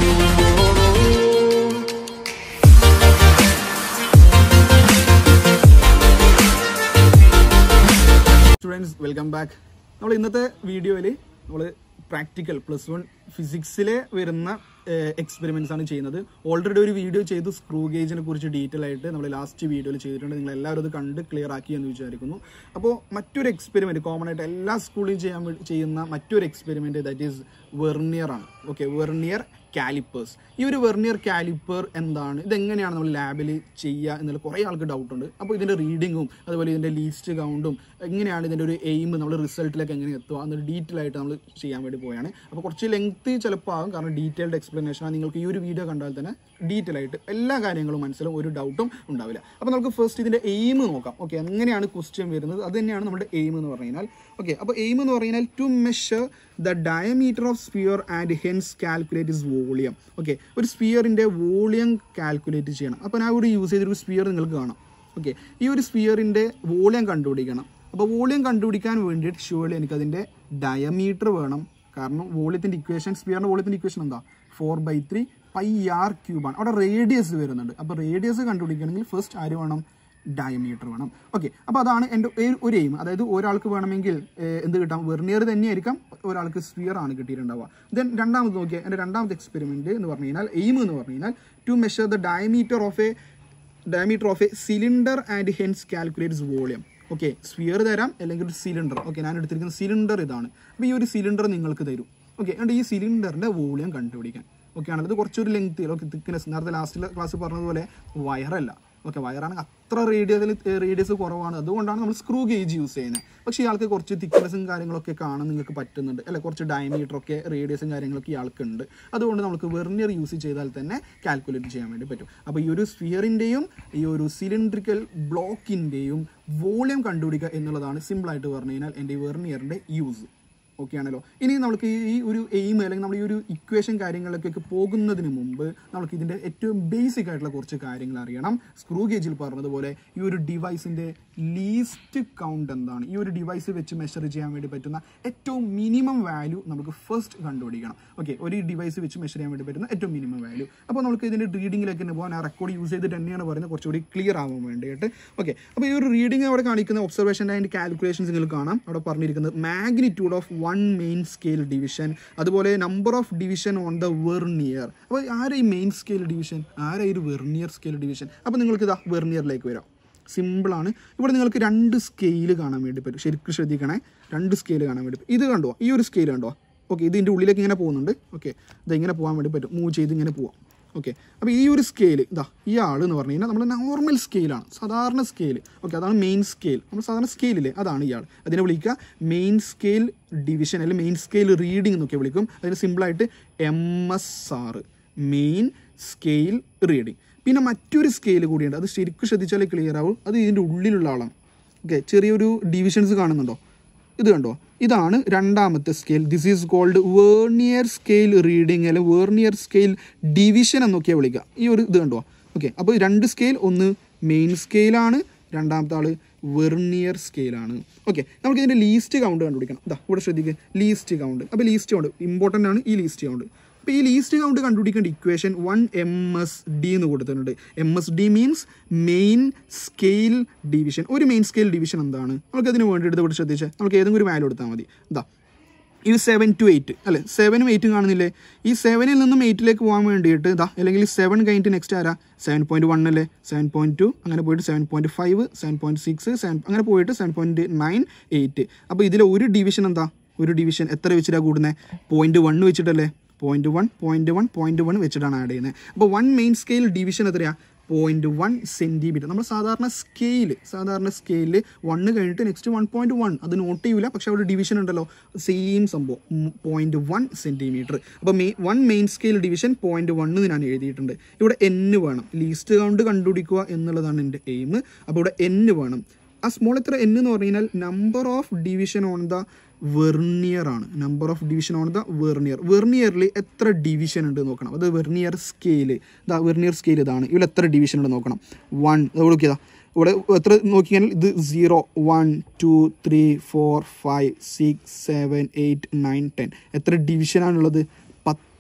students welcome back നമ്മൾ ഇന്നത്തെ വീഡിയോയിൽ നമ്മൾ പ്രാക്ടിക്കൽ പ്ലസ് വൺ ഫിസിക്സിലെ വരുന്ന എക്സ്പെരിമെന്റ്സ് ആണ് ചെയ്യുന്നത് ഓൾറെഡി ഒരു വീഡിയോ ചെയ്തു സ്ക്രൂ ഗേജിനെ കുറിച്ച് ഡീറ്റെയിൽ ആയിട്ട് നമ്മൾ ലാസ്റ്റ് വീഡിയോയിൽ ചെയ്തിട്ടുണ്ട് നിങ്ങൾ എല്ലാവരും അത് കണ്ട് ക്ലിയർ ആക്കി എന്ന് വിചാരിക്കുന്നു അപ്പോൾ മറ്റൊരു എക്സ്പെരിമെന്റ് കോമൺ ആയിട്ട് എല്ലാ സ്കൂളിലും ചെയ്യാൻ വേണ്ടി ചെയ്യുന്ന മറ്റൊരു എക്സ്പെരിമെന്റ് ദാറ്റ് ഈസ് വെർണിയർ ആണ് ഓക്കെ വെർണിയർ കാലിപ്പേഴ്സ് ഈ ഒരു വെർണിയർ കാലിപ്പർ എന്താണ് ഇതെങ്ങനെയാണ് നമ്മൾ ലാബിൽ ചെയ്യുക എന്നുള്ള കുറേ ആൾക്ക് ഡൗട്ട് ഉണ്ട് അപ്പോൾ ഇതിൻ്റെ റീഡിങ്ങും അതുപോലെ ഇതിൻ്റെ ലീസ്റ്റ് കൗണ്ടും എങ്ങനെയാണ് ഇതിൻ്റെ ഒരു എയിം നമ്മൾ റിസൾട്ടിലേക്ക് എങ്ങനെ എത്തുക എന്നൊരു ഡീറ്റെയിൽ ആയിട്ട് നമ്മൾ ചെയ്യാൻ വേണ്ടി പോയാണ് അപ്പോൾ കുറച്ച് ലെങ്ത് ചിലപ്പോൾ ആകും കാരണം ഡീറ്റെയിൽഡ് എക്സ്പ്ലനേഷൻ നിങ്ങൾക്ക് ഈ ഒരു വീഡിയോ കണ്ടാൽ തന്നെ ഡീറ്റെയിൽ ആയിട്ട് എല്ലാ കാര്യങ്ങളും മനസ്സിലും ഒരു ഡൗട്ടും ഉണ്ടാവില്ല അപ്പോൾ നമുക്ക് ഫസ്റ്റ് ഇതിൻ്റെ എയിം നോക്കാം ഓക്കെ എങ്ങനെയാണ് ക്വസ്റ്റ്യൻ വരുന്നത് അത് തന്നെയാണ് നമ്മുടെ എയിം എന്ന് പറഞ്ഞു കഴിഞ്ഞാൽ ഓക്കെ അപ്പോൾ എയിം എന്ന് പറഞ്ഞു കഴിഞ്ഞാൽ to measure the diameter of sphere and hence calculate is volume okay ഒരു സ്പിയറിൻ്റെ വോളിയം കാൽക്കുലേറ്റ് ചെയ്യണം അപ്പോൾ ഞാൻ ഇവിടെ യൂസ് ചെയ്തൊരു സ്പിയർ നിങ്ങൾക്ക് കാണാം ഓക്കെ ഈ ഒരു സ്പിയറിൻ്റെ വോളിയം കണ്ടുപിടിക്കണം അപ്പോൾ വോളിയം കണ്ടുപിടിക്കാൻ വേണ്ടിയിട്ട് ഷുവർലി എനിക്കതിൻ്റെ ഡയമീറ്റർ വേണം കാരണം വോളിയത്തിൻ്റെ ഇക്വേഷൻ സ്പിയറിൻ്റെ വോളിയത്തിൻ്റെ ഇക്വേഷൻ എന്താ four by three pi R ക്യൂബാണ് അവിടെ റേഡിയസ് വരുന്നുണ്ട് അപ്പോൾ റേഡിയസ് കണ്ടുപിടിക്കണമെങ്കിൽ ഫസ്റ്റ് ആര് വേണം ഡയമീറ്റർ വേണം ഓക്കെ അപ്പോൾ അതാണ് എൻ്റെ ഒരു- ഒരു എയിം അതായത് ഒരാൾക്ക് വേണമെങ്കിൽ ഏഹ്, എന്ത് കിട്ടാം വെർണിയർ തന്നെയായിരിക്കാം ഒരാൾക്ക് സ്പിയർ ആണ് കിട്ടിയിട്ടുണ്ടാവുക ദെൻ രണ്ടാമത് നോക്കിയാൽ എൻ്റെ രണ്ടാമത്തെ എക്സ്പെരിമെൻറ്റ് എന്ന് പറഞ്ഞു കഴിഞ്ഞാൽ എയിം എന്ന് പറഞ്ഞു കഴിഞ്ഞാൽ to measure the diameter of a diameter of a cylinder and hence calculates volume okay sphere തരാം അല്ലെങ്കിൽ ഒരു സിലിണ്ടർ ഓക്കെ ഞാൻ എടുത്തിരിക്കുന്ന സിലിണ്ടർ ഇതാണ് അപ്പോൾ ഈ ഒരു സിലിണ്ടർ നിങ്ങൾക്ക് തരും ഓക്കെ എന്നിട്ട് ഈ സിലിണ്ടറിൻ്റെ വോളിയം കണ്ടുപിടിക്കാൻ ഓക്കെ ആണല്ലോ ഇത് കുറച്ചൊരു ലെങ്ത് ഓക്കെ തിക്നെസ് നേരത്തെ ലാസ്റ്റിലെ ക്ലാസ് പറഞ്ഞതുപോലെ വയറല്ല ഓക്കെ വയറാണെങ്കിൽ അത്ര റേഡിയസിൽ റേഡിയസ് കുറവാണ് അതുകൊണ്ടാണ് നമ്മൾ സ്ക്രൂ ഗേജ് യൂസ് ചെയ്യുന്നത് പക്ഷേ ഇയാൾക്ക് കുറച്ച് തിക്നെസ്സും കാര്യങ്ങളൊക്കെ കാണാൻ നിങ്ങൾക്ക് പറ്റുന്നുണ്ട് അല്ലെ കുറച്ച് ഡയമീറ്റർ ഒക്കെ റേഡിയസും കാര്യങ്ങളൊക്കെ ഇയാൾക്ക് ഉണ്ട് അതുകൊണ്ട് നമുക്ക് വെർണിയർ യൂസ് ചെയ്താൽ തന്നെ കാൽക്കുലേറ്റ് ചെയ്യാൻ വേണ്ടി പറ്റും അപ്പോൾ ഈ ഒരു സ്ഫിയറിൻ്റെയും ഈ ഒരു സിലിണ്ട്രിക്കൽ ബ്ലോക്കിൻ്റെയും വോളിയം കണ്ടുപിടിക്കുക എന്നുള്ളതാണ് സിമ്പിളായിട്ട് പറഞ്ഞു കഴിഞ്ഞാൽ എൻ്റെ വെർണിയറിൻ്റെ യൂസ് ഓക്കെ ആണല്ലോ ഇനി നമുക്ക് ഈ- ഈ ഒരു എയിം അല്ലെങ്കിൽ നമ്മൾ ഈ ഒരു ഇക്വേഷൻ കാര്യങ്ങളിലേക്കൊക്കെ പോകുന്നതിന് മുമ്പ് നമുക്ക് ഇതിൻ്റെ ഏറ്റവും ബേസിക് ആയിട്ടുള്ള കുറച്ച് കാര്യങ്ങൾ അറിയണം സ്ക്രൂ ഗേജിൽ പറഞ്ഞതുപോലെ ഈ ഒരു ഡിവൈസിൻ്റെ ലീസ്റ്റ് കൗണ്ട് എന്താണ് ഈ ഒരു ഡിവൈസ് വെച്ച് മെഷർ ചെയ്യാൻ വേണ്ടി പറ്റുന്ന ഏറ്റവും മിനിമം വാല്യൂ നമുക്ക് ഫസ്റ്റ് കണ്ടുപിടിക്കണം ഓക്കെ ഒരു ഡിവൈസ് വെച്ച് മെഷർ ചെയ്യാൻ വേണ്ടി പറ്റുന്ന ഏറ്റവും മിനിമം വാല്യൂ അപ്പോൾ നമുക്ക് ഇതിൻ്റെ റീഡിങ്ങിലേക്ക് തന്നെ പോകാൻ ആ റെക്കോർഡ് യൂസ് ചെയ്തിട്ട് തന്നെയാണ് പറയുന്നത് കുറച്ചുകൂടി ക്ലിയർ ആവാൻ വേണ്ടിയിട്ട് ഓക്കെ അപ്പോൾ ഈ ഒരു റീഡിംഗ് അവിടെ കാണിക്കുന്ന ഒബ്സർവേഷൻ ആൻഡ് കാൽക്കുലേഷൻസ് നിങ്ങൾ കാണാം അവിടെ പറഞ്ഞിരിക്കുന്നത് magnitude of one main scale division അതുപോലെ number of division on the vernier അപ്പോൾ ആരാ ഈ മെയിൻ സ്കെയിൽ ഡിവിഷൻ ആരാ ഈ ഒരു വെർണിയർ സ്കെയിൽ ഡിവിഷൻ അപ്പോൾ നിങ്ങൾക്ക് ഇതാ വെർണിയറിലേക്ക് വരാം സിമ്പിളാണ് ഇവിടെ നിങ്ങൾക്ക് രണ്ട് സ്കെയിൽ കാണാൻ വേണ്ടി പറ്റും ശരിക്കും ശ്രദ്ധിക്കണേ രണ്ട് സ്കെയിൽ കാണാൻ വേണ്ടി പറ്റും ഇത് കണ്ടോ ഈ ഒരു സ്കെയിൽ കണ്ടോ ഓക്കെ ഇതിൻ്റെ ഉള്ളിലേക്ക് ഇങ്ങനെ പോകുന്നുണ്ട് ഓക്കെ ഇത് ഇങ്ങനെ പോകാൻ വേണ്ടി പറ്റും മൂവ് ചെയ്ത് ഇങ്ങനെ പോവാം ഓക്കെ അപ്പോൾ ഈ ഒരു സ്കെയിൽ ഇതാ ഈ ആൾ എന്ന് പറഞ്ഞു കഴിഞ്ഞാൽ നമ്മുടെ നോർമൽ സ്കെയിലാണ് സാധാരണ സ്കെയിൽ ഓക്കെ അതാണ് മെയിൻ സ്കെയിൽ നമ്മൾ സാധാരണ സ്കെയിലില്ലേ അതാണ് ഇയാൾ അതിനെ വിളിക്കുക മെയിൻ സ്കെയിൽ ഡിവിഷൻ അല്ലെങ്കിൽ മെയിൻ സ്കെയിൽ റീഡിംഗ് എന്നൊക്കെ വിളിക്കും അതിന് സിമ്പിളായിട്ട് M S R main scale reading പിന്നെ മറ്റൊരു സ്കെയിൽ കൂടിയുണ്ട് അത് ശരിക്കും ശ്രദ്ധിച്ചാലേ ക്ലിയർ ആവും അത് ഇതിൻ്റെ ഉള്ളിലുള്ള ആളാണ് ഓക്കെ ചെറിയൊരു ഡിവിഷൻസ് കാണുന്നുണ്ടോ ഇത് കണ്ടോ ഇതാണ് രണ്ടാമത്തെ scale this is called vernier scale reading അല്ലെങ്കിൽ വേർണിയർ സ്കെയിൽ ഡിവിഷൻ എന്നൊക്കെയാണ് വിളിക്കുക ഈ ഒരു ഇത് കണ്ടോ ഓക്കെ അപ്പോൾ രണ്ട് സ്കെയിൽ ഒന്ന് മെയിൻ സ്കെയിലാണ് രണ്ടാമത്തെ ആൾ വെർണിയർ സ്കെയിലാണ് ഓക്കെ നമുക്ക് ഇതിൻ്റെ ലീസ്റ്റ് കൗണ്ട് കണ്ടുപിടിക്കണം ഇതാ ഇവിടെ ശ്രദ്ധിക്കുക ലീസ്റ്റ് കൗണ്ട് അപ്പോൾ ലീസ്റ്റ് കൗണ്ട് ഇമ്പോർട്ടൻ്റ് ആണ് ഈ ലീസ്റ്റ് കൗണ്ട് അപ്പോൾ ഈ ലീസ്റ്റ് കൗണ്ട് കണ്ടുപിടിക്കേണ്ട equation one M S D എന്ന് കൊടുത്തിട്ടുണ്ട് M S D means main scale division ഒരു മെയിൻ സ്കെയിൽ ഡിവിഷൻ എന്താണ് നമുക്ക് അതിന് വേണ്ടിയിട്ട് ഇവിടെ ശ്രദ്ധിച്ചാൽ നമുക്ക് ഏതെങ്കിലും ഒരു വാല്യൂ എടുത്താൽ മതി ഇതാ ഇത് സെവൻ ടു എയ്റ്റ് അല്ലെ സെവനും എയ്റ്റും കാണുന്നില്ലേ ഈ സെവനിൽ നിന്നും എയ്റ്റിലേക്ക് പോകാൻ വേണ്ടിയിട്ട് ഇതാ അല്ലെങ്കിൽ സെവൻ കഴിഞ്ഞിട്ട് നെക്സ്റ്റ് ആരാ സെവൻ പോയിന്റ് വൺ അല്ലേ സെവൻ പോയിന്റ് ടു അങ്ങനെ പോയിട്ട് seven point five seven point six seven അങ്ങനെ പോയിട്ട് സെവൻ പോയിന്റ് നയൻ എയ്റ്റ് അപ്പോൾ ഇതിൽ ഒരു ഡിവിഷൻ എന്താ ഒരു ഡിവിഷൻ എത്ര വെച്ചിട്ടാണ് കൂടുന്നത് പോയിന്റ് വൺ വെച്ചിട്ടല്ലേ point one point one point one വെച്ചിട്ടാണ് ആഡ് ചെയ്യുന്നത് അപ്പോൾ വൺ മെയിൻ സ്കെയിൽ ഡിവിഷൻ എത്രയാണ് പോയിന്റ് വൺ സെൻറ്റിമീറ്റർ നമ്മൾ സാധാരണ സ്കെയിൽ സാധാരണ സ്കെയിലിൽ വണ്ണ് കഴിഞ്ഞിട്ട് നെക്സ്റ്റ് വൺ പോയിന്റ് വൺ അത് നോട്ട് ചെയ്യൂല പക്ഷെ അവിടെ ഡിവിഷൻ ഉണ്ടല്ലോ സെയിം സംഭവം പോയിന്റ് വൺ സെൻറ്റിമീറ്റർ അപ്പോൾ may one main scale division point one ഞാൻ എഴുതിയിട്ടുണ്ട് ഇവിടെ എന്ന് വേണം ലീസ്റ്റ് കൗണ്ട് കണ്ടുപിടിക്കുക എന്നുള്ളതാണ് എൻ്റെ എയിം അപ്പോൾ ഇവിടെ എന്ന് വേണം ആ സ്മോൾ എത്ര എൻ എന്ന് പറഞ്ഞു കഴിഞ്ഞാൽ number of division on the vernier ആണ് number of division on the vernier വെർണിയറിൽ എത്ര ഡിവിഷൻ ഉണ്ട് നോക്കണം അത് വെർണിയർ സ്കെയില് ഇതാ വെർണിയർ സ്കെയിൽ ഇതാണ് ഇവിടെ എത്ര ഡിവിഷൻ ഉണ്ട് നോക്കണം വൺ ഇവിടെ നോക്കിയതാ ഇവിടെ എത്ര നോക്കിയാൽ ഇത് zero one two three four five six seven eight nine ten എത്ര ഡിവിഷനാണുള്ളത് പത്ത്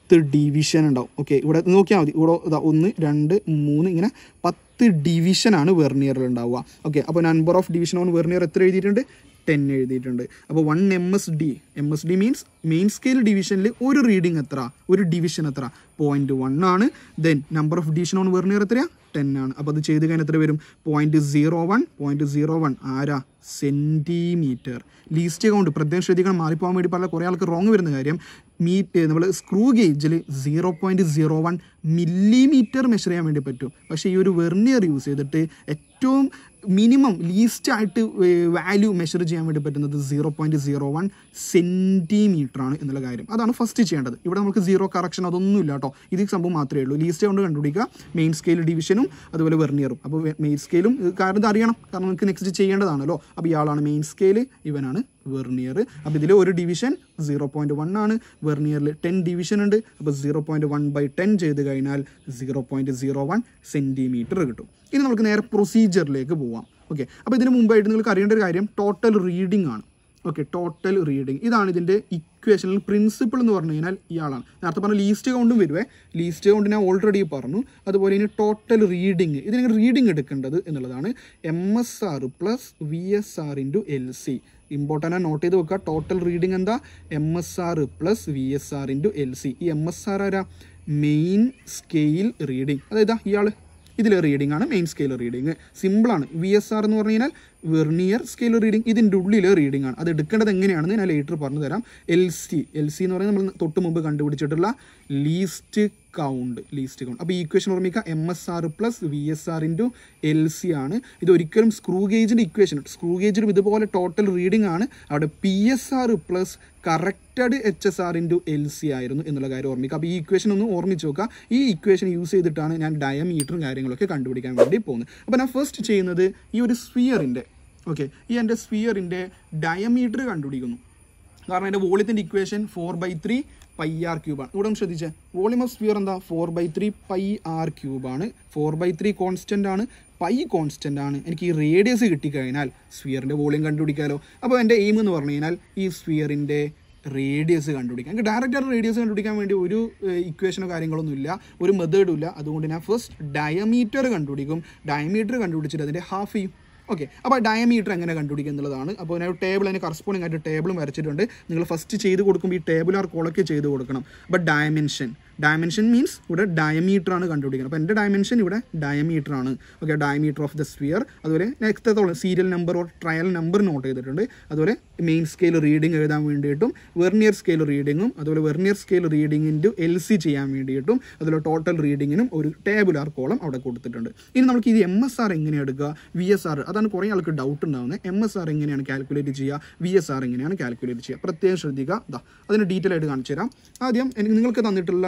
പത്ത് ഡിവിഷൻ ഉണ്ടാവും ഓക്കെ ഇവിടെ നോക്കിയാൽ മതി ഇവിടെ ഇതാ ഒന്ന് രണ്ട് മൂന്ന് ഇങ്ങനെ പത്ത് ഡിവിഷനാണ് വെർണിയറിൽ ഉണ്ടാവുക ഓക്കെ അപ്പോൾ number of division on vernier എത്ര എഴുതിയിട്ടുണ്ട് ടെൻ എഴുതിയിട്ടുണ്ട് അപ്പോൾ one M S D M S D means main scale ഡിവിഷനിൽ ഒരു റീഡിംഗ് എത്ര ഒരു ഡിവിഷൻ എത്ര പോയിന്റ് വൺ ആണ് then number of division on vernier എത്രയാ ടെൻ ആണ് അപ്പോൾ അത് ചെയ്ത് കഴിഞ്ഞാൽ എത്ര വരും point zero one point zero one ആരാ സെൻറ്റിമീറ്റർ ലീസ്റ്റ് കൗണ്ട് പ്രത്യേകം ശ്രദ്ധിക്കണം മാറിപ്പോകാൻ വേണ്ടി പല കുറേ ആൾക്ക് റോങ് വരുന്ന കാര്യം മീറ്റ് നമ്മൾ സ്ക്രൂ ഗേജിൽ zero point zero one millimetre measure ചെയ്യാൻ വേണ്ടി പറ്റും പക്ഷേ ഈ ഒരു വെർണിയർ യൂസ് ചെയ്തിട്ട് ഏറ്റവും മിനിമം ലീസ്റ്റ് ആയിട്ട് വാല്യൂ മെഷർ ചെയ്യാൻ വേണ്ടി പറ്റുന്നത് zero point zero one centimetre ആണ് എന്നുള്ള കാര്യം അതാണ് ഫസ്റ്റ് ചെയ്യേണ്ടത് ഇവിടെ നമുക്ക് സീറോ കറക്ഷൻ അതൊന്നും ഇല്ല കേട്ടോ ഇത് ഈ സംഭവം മാത്രമേ ഉള്ളൂ ലീസ്റ്റ് കൊണ്ട് കണ്ടുപിടിക്കുക മെയിൻ സ്കെയിൽ ഡിവിഷനും അതുപോലെ വെർണിയറും അപ്പോൾ മെയിൻ സ്കെയിലും കാരണം ഇത് അറിയണം കാരണം നമുക്ക് നെക്സ്റ്റ് ചെയ്യേണ്ടതാണല്ലോ അപ്പോൾ ഇയാളാണ് മെയിൻ സ്കെയിൽ ഇവനാണ് വെർണിയർ അപ്പോൾ ഇതിൽ ഒരു ഡിവിഷൻ സീറോ പോയിന്റ് വൺ ആണ് വെർണിയറിൽ ടെൻ ഡിവിഷൻ ഉണ്ട് അപ്പോൾ zero point one by ten ചെയ്ത് കഴിഞ്ഞാൽ zero point zero one centimetre കിട്ടും ഇനി നമുക്ക് നേരെ പ്രൊസീജിയറിലേക്ക് പോവാം ഓക്കെ അപ്പോൾ ഇതിന് മുമ്പായിട്ട് നിങ്ങൾക്ക് അറിയേണ്ട ഒരു കാര്യം ടോട്ടൽ റീഡിംഗ് ആണ് ഓക്കെ ടോട്ടൽ റീഡിംഗ് ഇതാണ് ഇതിൻ്റെ ഇക്വേഷനിൽ പ്രിൻസിപ്പിൾ എന്ന് പറഞ്ഞു കഴിഞ്ഞാൽ ഇയാളാണ് നേരത്തെ പറഞ്ഞ ലീസ്റ്റ് കൗണ്ടും വരുവേ ലീസ്റ്റ് കൗണ്ട് ഞാൻ ഓൾറെഡി പറഞ്ഞു അതുപോലെ ഇനി ടോട്ടൽ റീഡിംഗ് ഇതിന് റീഡിംഗ് എടുക്കേണ്ടത് എന്നുള്ളതാണ് M S R plus V S R into L C important note ചെയ്ത് വെക്കുക ടോട്ടൽ റീഡിംഗ് എന്താ M S R plus V S R into L C ഈ എം എസ് ആർ ആരാ മെയിൻ സ്കെയിൽ റീഡിംഗ് അതായത് ഇയാൾ ഇതിലെ റീഡിംഗ് ആണ് main scale reading സിമ്പിളാണ് വി എസ് ആർ എന്ന് പറഞ്ഞു കഴിഞ്ഞാൽ വെർണിയർ സ്കെയിൽ റീഡിംഗ് ഇതിൻ്റെ ഉള്ളിലെ റീഡിംഗ് ആണ് അത് എടുക്കേണ്ടത് എങ്ങനെയാണെന്ന് ഞാൻ ലേറ്റർ പറഞ്ഞു തരാം എൽ സി എൽ സി എന്ന് പറയുന്നത് നമ്മൾ തൊട്ട് മുമ്പ് കണ്ടുപിടിച്ചിട്ടുള്ള ലീസ്റ്റ് കൗണ്ട് ലീസ്റ്റ് കൗണ്ട് അപ്പോൾ ഈ ഇക്വേഷൻ ഓർമ്മിക്കുക M S R plus V S R into L C ആണ് ഇത് ഒരിക്കലും സ്ക്രൂ ഗേജിൻ്റെ ഇക്വേഷൻ സ്ക്രൂ ഗേജിലും ഇതുപോലെ ടോട്ടൽ റീഡിംഗ് ആണ് അവിടെ P S R plus corrected H S R into L C ആയിരുന്നു എന്നുള്ള കാര്യം ഓർമ്മിക്കുക അപ്പോൾ ഈ ഇക്വേഷൻ ഒന്ന് ഓർമ്മിച്ച് നോക്കുക ഈ ഇക്വേഷൻ യൂസ് ചെയ്തിട്ടാണ് ഞാൻ ഡയമീറ്ററും കാര്യങ്ങളൊക്കെ കണ്ടുപിടിക്കാൻ വേണ്ടി പോകുന്നത് അപ്പോൾ ഞാൻ ഫസ്റ്റ് ചെയ്യുന്നത് ഈ ഒരു സ്ഫിയറിൻ്റെ ഓക്കെ ഈ എൻ്റെ സ്ഫിയറിൻ്റെ ഡയമീറ്റർ കണ്ടുപിടിക്കുന്നു കാരണം എൻ്റെ വോളിയത്തിൻ്റെ equation four by three pi R ക്യൂബാണ് ഇവിടെ ഒന്ന് ശ്രദ്ധിച്ചേ വോളിയം ഓഫ് സ്ഫിയർ എന്താ four by three pi R ക്യൂബാണ് ഫോർ ബൈ ത്രീ കോൺസ്റ്റൻ്റ് ആണ് പൈ കോൺസ്റ്റൻ്റ് ആണ് എനിക്ക് ഈ റേഡിയസ് കിട്ടിക്കഴിഞ്ഞാൽ സ്ഫിയറിൻ്റെ വോളിയം കണ്ടുപിടിക്കാമല്ലോ അപ്പോൾ എൻ്റെ എയിം എന്ന് പറഞ്ഞു കഴിഞ്ഞാൽ ഈ സ്ഫിയറിൻ്റെ റേഡിയസ് കണ്ടുപിടിക്കാം എനിക്ക് ഡയറക്റ്റ് ആയിട്ട് റേഡിയസ് കണ്ടുപിടിക്കാൻ വേണ്ടി ഒരു ഇക്വേഷനോ കാര്യങ്ങളൊന്നും ഇല്ല ഒരു മെത്തേഡും ഇല്ല അതുകൊണ്ട് ഞാൻ ഫസ്റ്റ് ഡയമീറ്റർ കണ്ടുപിടിക്കും ഡയമീറ്റർ കണ്ടുപിടിച്ചിട്ട് അതിൻ്റെ ഹാഫ് ചെയ്യും ഓക്കെ അപ്പോൾ ഡയമീറ്റർ എങ്ങനെ കണ്ടുപിടിക്കുക എന്നുള്ളതാണ് അപ്പോൾ ഞാൻ ടേബിൾ അതിന് കറസ്പോണ്ടിങ് ആയിട്ട് ടേബിളും വരച്ചിട്ടുണ്ട് നിങ്ങൾ ഫസ്റ്റ് ചെയ്ത് കൊടുക്കുമ്പോൾ ഈ ടേബിൾ ആർ കോളൊക്കെ ചെയ്ത് കൊടുക്കണം അപ്പോൾ ഡയമെൻഷൻ ഡയമെൻഷൻ മീൻസ് ഇവിടെ ഡയമീറ്റർ ആണ് കണ്ടുപിടിക്കുന്നത് അപ്പോൾ എൻ്റെ ഡയമെൻഷൻ ഇവിടെ ഡയമീറ്റർ ആണ് okay diameter of the sphere അതുപോലെ എത്രത്തോളം serial number or trial number note ചെയ്തിട്ടുണ്ട് അതുപോലെ മെയിൻ സ്കെയിൽ റീഡിംഗ് എഴുതാൻ വേണ്ടിയിട്ടും വെർണിയർ സ്കെയിൽ റീഡിങ്ങും അതുപോലെ vernier scale reading into L C ചെയ്യാൻ വേണ്ടിയിട്ടും അതുപോലെ ടോട്ടൽ റീഡിങ്ങിനും ഒരു ടേബുലാർ കോളം അവിടെ കൊടുത്തിട്ടുണ്ട് ഇനി നമുക്ക് ഇത് എം എസ് ആർ എങ്ങനെ എടുക്കുക വി എസ് ആർ അതാണ് കുറേ ആൾക്ക് ഡൗട്ട് ഉണ്ടാകുന്നത് എം എസ് ആർ എങ്ങനെയാണ് കാൽക്കുലേറ്റ് ചെയ്യുക വി എസ് ആർ എങ്ങനെയാണ് കാൽക്കുലേറ്റ് ചെയ്യുക പ്രത്യേകം ശ്രദ്ധിക്കുക ദാ അതിന് ഡീറ്റെയിൽ ആയിട്ട് കാണിച്ചു തരാം ആദ്യം എനിക്ക് നിങ്ങൾക്ക് തന്നിട്ടുള്ള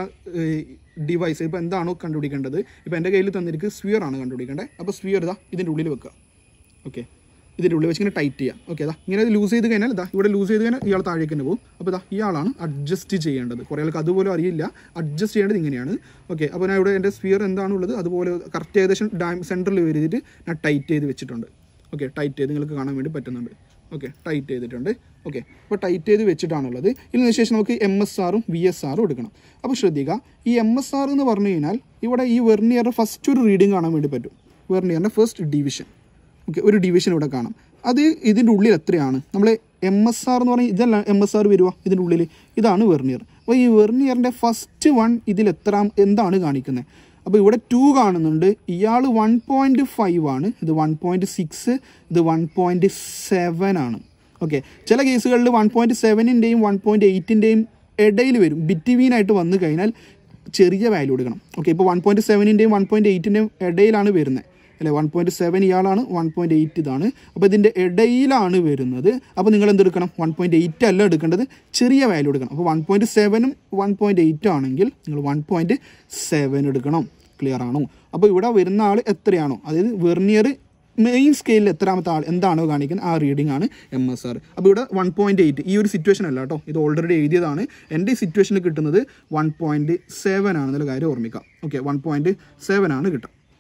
ഡിവൈസ് ഇപ്പോൾ എന്താണോ കണ്ടുപിടിക്കേണ്ടത് ഇപ്പോൾ എൻ്റെ കയ്യിൽ തന്നിരിക്കുക സ്വിയർ ആണ് കണ്ടുപിടിക്കേണ്ടത് അപ്പോൾ സ്വിയർ ഇതാ ഇതിൻ്റെ ഉള്ളിൽ വെക്കുക ഓക്കെ ഇതിൻ്റെ ഉള്ളിൽ വെച്ച് ഇങ്ങനെ ടൈറ്റ് ചെയ്യാം ഓക്കെ അതാ ഇങ്ങനെ ലൂസ് ചെയ്ത് കഴിഞ്ഞാൽ ഇതാ ഇവിടെ ലൂസ് ചെയ്ത് കഴിഞ്ഞാൽ ഇയാൾ താഴേക്ക് തന്നെ പോകും അപ്പോൾ ഇതാ ഇയാളാണ് അഡ്ജസ്റ്റ് ചെയ്യേണ്ടത് കുറേ ആൾക്ക് അതുപോലും അറിയില്ല അഡ്ജസ്റ്റ് ചെയ്യേണ്ടത് ഇങ്ങനെയാണ് ഓക്കെ അപ്പോൾ ഞാൻ ഇവിടെ എൻ്റെ സ്പിയർ എന്താണുള്ളത് അതുപോലെ കറക്റ്റ് ഏകദേശം ഡാം സെൻറ്ററിൽ വരുത്തിയിട്ട് ഞാൻ ടൈറ്റ് ചെയ്ത് വെച്ചിട്ടുണ്ട് ഓക്കെ ടൈറ്റ് ചെയ്ത് നിങ്ങൾക്ക് കാണാൻ വേണ്ടി പറ്റുന്നുണ്ട് ഓക്കെ ടൈറ്റ് ചെയ്തിട്ടുണ്ട് ഓക്കെ അപ്പോൾ ടൈറ്റ് ചെയ്ത് വെച്ചിട്ടാണുള്ളത് ഇതിന് ശേഷം നമുക്ക് എം എസ് ആറും വി എസ് ആറും എടുക്കണം അപ്പോൾ ശ്രദ്ധിക്കുക ഈ എം എസ് ആർ എന്ന് പറഞ്ഞു കഴിഞ്ഞാൽ ഇവിടെ ഈ വെർണിയർ ഫസ്റ്റ് ഒരു റീഡിങ് കാണാൻ വേണ്ടി പറ്റും വെർണിയറിൻ്റെ ഫസ്റ്റ് ഡിവിഷൻ ഓക്കെ ഒരു ഡിവിഷൻ ഇവിടെ കാണാം അത് ഇതിൻ്റെ ഉള്ളിൽ എത്രയാണ് നമ്മൾ എം എസ് ആർ എന്ന് പറഞ്ഞാൽ ഇതല്ല എം എസ് ആർ വരുക ഇതിൻ്റെ ഉള്ളിൽ ഇതാണ് വെർണിയർ അപ്പോൾ ഈ വെർണിയറിൻ്റെ ഫസ്റ്റ് വൺ ഇതിൽ എത്ര എന്താണ് കാണിക്കുന്നത് അപ്പോൾ ഇവിടെ ടു കാണുന്നുണ്ട് ഇയാൾ വൺ പോയിൻറ്റ് ഫൈവ് ആണ് ഇത് വൺ പോയിൻറ്റ് സിക്സ് ഇത് വൺ പോയിൻറ്റ് സെവൻ ആണ് ഓക്കെ ചില കേസുകളിൽ വൺ പോയിൻറ്റ് സെവനിൻ്റെയും വൺ പോയിൻറ്റ് എയ്റ്റിൻ്റെയും ഇടയിൽ വരും ബിറ്റ്വീൻ ആയിട്ട് വന്നു കഴിഞ്ഞാൽ ചെറിയ വാല്യൂ എടുക്കണം ഓക്കെ ഇപ്പോൾ വൺ പോയിൻറ്റ് സെവനിൻ്റെയും വൺ പോയിൻറ്റ് എയ്റ്റിൻ്റെയും ഇടയിലാണ് വരുന്നത് അല്ലേ വൺ പോയിൻറ്റ് സെവൻ ഇയാളാണ് വൺ പോയിൻറ്റ് എയ്റ്റ് ഇതാണ് അപ്പോൾ ഇതിൻ്റെ ഇടയിലാണ് വരുന്നത് അപ്പോൾ നിങ്ങൾ എന്തെടുക്കണം വൺ പോയിൻറ്റ് എയ്റ്റ് അല്ല എടുക്കേണ്ടത് ചെറിയ വാല്യൂ എടുക്കണം അപ്പോൾ വൺ പോയിൻറ്റ് സെവനും വൺ പോയിൻറ്റ് എയ്റ്റും ആണെങ്കിൽ നിങ്ങൾ വൺ പോയിൻറ്റ് സെവൻ എടുക്കണം ക്ലിയർ ആണോ അപ്പോൾ ഇവിടെ വരുന്ന ആൾ എത്രയാണോ അതായത് വെർണിയർ മെയിൻ സ്കെയിലിൽ എത്രാമത്തെ ആൾ എന്താണോ കാണിക്കുന്നത് ആ റീഡിംഗ് ആണ് എം എസ് ആർ അപ്പോൾ ഇവിടെ വൺ പോയിൻറ്റ് എയ്റ്റ് ഈ ഒരു സിറ്റുവേഷൻ അല്ല കേട്ടോ ഇത് ഓൾറെഡി എഴുതിയതാണ് എൻ്റെ ഈ സിറ്റുവേഷനിൽ കിട്ടുന്നത് വൺ പോയിൻറ്റ് സെവൻ ആണെന്നുള്ള കാര്യം ഓർമ്മിക്കാം ഓക്കെ വൺ പോയിൻറ്റ് സെവൻ ആണ് കിട്ടുക